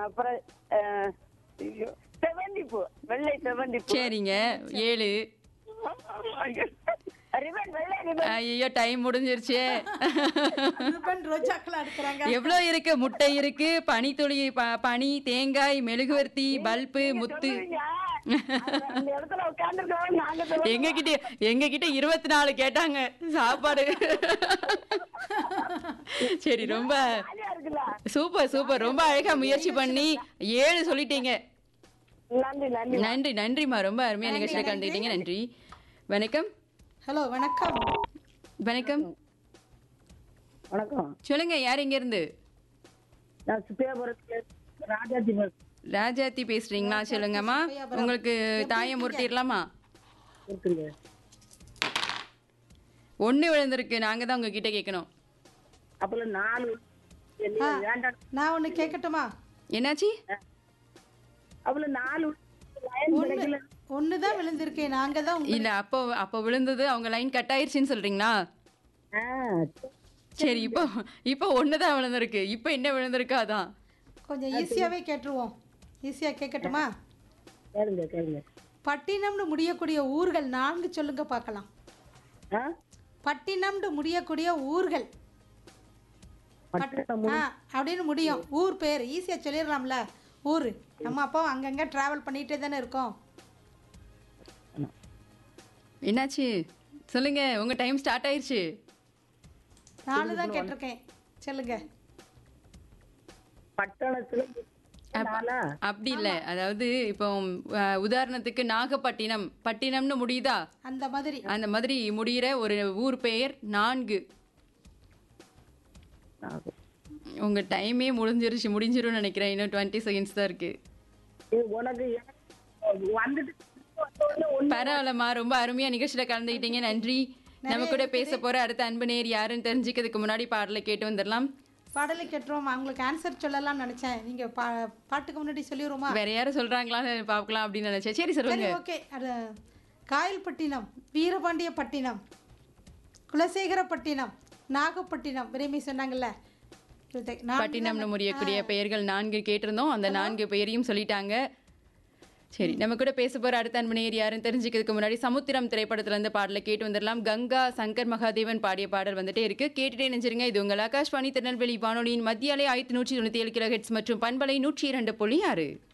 அப்புறம் அஹ், ஐயோ, செவந்தி பூ வெள்ளை செவந்தி பூ சரிங்க ஏழு ரிவன் வெள்ளை ரிவன் ஐயோ டைம் முடிஞ்சிருச்சே ரிப்பன் ரோஜாக்களா எடுக்கிறாங்க எவ்வளோ இருக்கு முட்டை இருக்கு பனித்துளி ப- பனி தேங்காய் மெழுகுவர்த்தி பல்பு முத்து சொல்லுவீங்க. அந்த- அந்த இடத்துல உட்கார்ந்துருக்கவங்க நாங்க சொல்லுவோம். எங்க கிட்ட எங்க கிட்ட இருபத்தி நாலு கேட்டாங்க சாப்பாடு சரி ரொம்ப ஜாலியா இருக்குல்ல சூப்பர் சூப்பர் ரொம்ப அழகா முயற்சி பண்ணி ஏழு சொல்லிட்டீங்க நன்றி நன்றி நன்றி நன்றிம்மா ரொம்ப அருமையா நிகழ்ச்சியில் கலந்துக்கிட்டீங்க நன்றி வணக்கம் ஹலோ வணக்கம் வணக்கம் வணக்கம் சொல்லுங்க யார் இங்க இருந்து நான் சுப்பியாபுரத்துல ராஜாஜி பஸ் ராஜாத்தி பேசுறீங்களா சொல்லுங்கம்மா உங்களுக்கு தாயம் முறுத்திடலாமா இருக்குங்க ஒண்ணு விழுந்திருக்கு நாங்க தான் உங்ககிட்ட கேட்கணும் அப்புறம் நாலு நீங்க வேண்டாம் நான் ஒண்ணு கேட்கட்டுமா என்னாச்சு அப்புறம் நாலு லைன் கிடைக்கல ஒண்ணுதான் விழுந்திருக்கேன் நாங்க தான் உங்க- இல்ல அப்போ அப்போ விழுந்தது அவங்க லைன் கட் ஆயிருச்சுன்னு சொல்றீங்களா ஆ, சரி இப்போ இப்போ ஒண்ணுதான் விழுந்திருக்கு இப்போ என்ன விழுந்திருக்கு அதான் கொஞ்சம் ஈஸியாவே கேட்டுருவோம் ஈஸியா கேட்கட்டுமா கேளுங்க கேளுங்க பட்டினம்னு முடியக்கூடிய ஊர்கள் நான்கு சொல்லுங்க பார்க்கலாம் ஆ? பட்டினம்னு முடியக்கூடிய ஊர்கள் பட்டணம் ஆ அப்படின்னு முடியும் ஊர் பேர் ஈஸியா சொல்லிடலாம்ல ஊர் நம்ம அப்போ அங்கங்க டிராவல் பண்ணிட்டே தானே இருக்கோம் என்னாச்சு சொல்லுங்க உங்க டைம் ஸ்டார்ட் ஆயிருச்சு நாலு தான் கேட்டிருக்கேன் சொல்லுங்க பட்டணத்துல நாளா? அப்படி இல்ல அதாவது இப்போ அஹ், உதாரணத்துக்கு நாகப்பட்டினம் பட்டினம்னு முடியுதா அந்த மாதிரி அந்த மாதிரி முடியிற ஒரு ஊர் பெயர் நான்கு நாகு. உங்க டைமே முடிஞ்சிருச்சு முடிஞ்சிரும்னு நினைக்கிறேன் இன்னும் டுவெண்ட்டி செகண்ட்ஸ் தான் இருக்கு ஏய், உனக்கு எனக்கு வந்துட்டு வந்த உடனே ஒண்ணு பரவாயில்லம்மா ரொம்ப அருமையா நிகழ்ச்சியில கலந்துக்கிட்டீங்க நன்றி நம்ம கூட பேச போற அடுத்த அன்பு நேர் யாருன்னு தெரிஞ்சுக்கிறதுக்கு முன்னாடி பாடலை கேட்டு வந்துடலாம் பாடலை கேட்டுருவோம் அவங்களுக்கு ஆன்சர் சொல்லலாம்னு நினைச்சேன் நீங்க பா பாட்டுக்கு முன்னாடி சொல்லிடுவோமா வேற யாரும் சொல்றாங்களான்னு பார்க்கலாம் அப்படின்னு நினைச்சேன் சரி சரி சொல்லுங்க ஓகே அது காயல்பட்டினம் வீரபாண்டியப்பட்டினம் குலசேகரப்பட்டினம் நாகப்பட்டினம் விரைமி சொன்னாங்கல்ல இது நான் பட்டினம்னு முறியக்கூடிய பெயர்கள் நான்கு கேட்டிருந்தோம் அந்த நான்கு பெயரையும் சொல்லிட்டாங்க சரி நம்ம கூட பேச போற அடுத்த அன்பு நேர் யாருன்னு தெரிஞ்சுக்கிறதுக்கு முன்னாடி சமுத்திரம் திரைப்படத்துல இருந்து பாடலை கேட்டு வந்துடலாம் கங்கா சங்கர் மகாதேவன் பாடிய பாடல் வந்துட்டே இருக்கு கேட்டுட்டே நினைச்சிருங்க இது உங்கள் ஆகாஷ்வாணி திருநெல்வேலி வானொலியின் மத்திய அலை ஆயிரத்தி நூற்றி தொண்ணூத்தி ஏழு கிலோ ஹெட்ஸ் மற்றும் பண்பலை நூற்றி இரண்டு புள்ளி ஆறு